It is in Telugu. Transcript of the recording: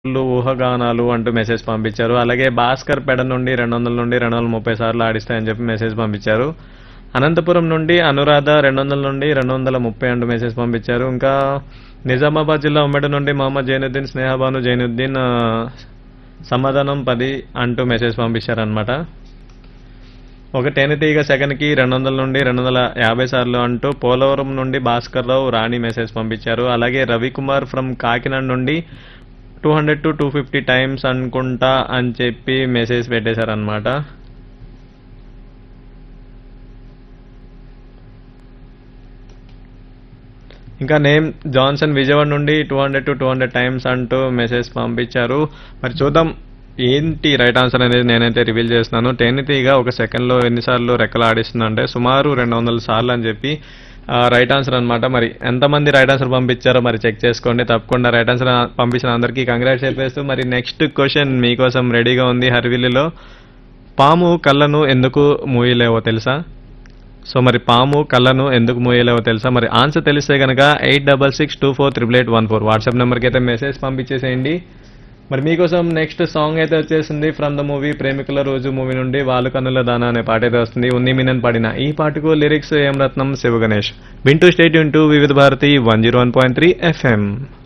లు ఊహగానాలు అంటూ మెసేజ్ పంపించారు అలాగే భాస్కర్ పెడ నుండి రెండు వందల నుండి రెండు వందల ముప్పై సార్లు ఆడిస్తాయని చెప్పి మెసేజ్ పంపించారు అనంతపురం నుండి అనురాధ రెండు వందల నుండి రెండు వందల ముప్పై అంటూ మెసేజ్ పంపించారు ఇంకా నిజామాబాద్ జిల్లా ఉమ్మడి నుండి మహమ్మద్ జైనుద్దీన్ స్నేహబాను జైనుద్దీన్ ఆ, సమాధానం పది అంటూ మెసేజ్ పంపించారనమాట ఒక తేనెటీగ సెకండ్కి రెండు వందల నుండి రెండు వందల యాభై సార్లు అంటూ పోలవరం నుండి భాస్కర్ రావు రాణి మెసేజ్ పంపించారు అలాగే రవికుమార్ ఫ్రమ్ కాకినాడ నుండి two hundred to two fifty times అనుకుంటా అని చెప్పి మెసేజ్ పెట్టేశారనమాట ఇంకా నేమ్ జాన్సన్ విజయవాడ నుండి two hundred to two hundred times అంటూ మెసేజ్ పంపించారు మరి చూద్దాం ఏంటి రైట్ ఆన్సర్ అనేది నేనైతే రివీల్ చేస్తున్నాను తేనెతీగ ఒక సెకండ్లో ఎన్నిసార్లు రెక్కలు ఆడిస్తుందంటే సుమారు రెండు వందల సార్లు అని చెప్పి రైట్ ఆన్సర్ అన్నమాట మరి ఎంతమంది రైట్ ఆన్సర్ పంపించారో మరి చెక్ చేసుకోండి తప్పకుండా రైట్ ఆన్సర్ పంపించిన అందరికీ కంగ్రాట్స్ చెప్పేస్తూ మరి నెక్స్ట్ క్వశ్చన్ మీకోసం రెడీగా ఉంది హర్విల్లిలో పాము కళ్ళను ఎందుకు మూయలేవో తెలుసా సో మరి పాము కళ్ళను ఎందుకు మూయలేవో తెలుసా మరి ఆన్సర్ తెలిస్తే కనుక eight double six two four triple eight one four WhatsApp నెంబర్కి అయితే మెసేజ్ పంపించేసేయండి మరి మీకోసం నెక్స్ట్ సాంగ్ అయితే వచ్చేసింది ఫ్రమ్ ద మూవీ ప్రేమికుల రోజు మూవీ నుండి వాళ్ళు కన్నుల దాన అనే పాట అయితే వస్తుంది ఉన్ని మీనన్ పాడిన ఈ పాటకు లిరిక్స్ ఏం రత్నం శివ గణేష్ వింటూ stay tuned to Vividh Bharati one zero one point three FM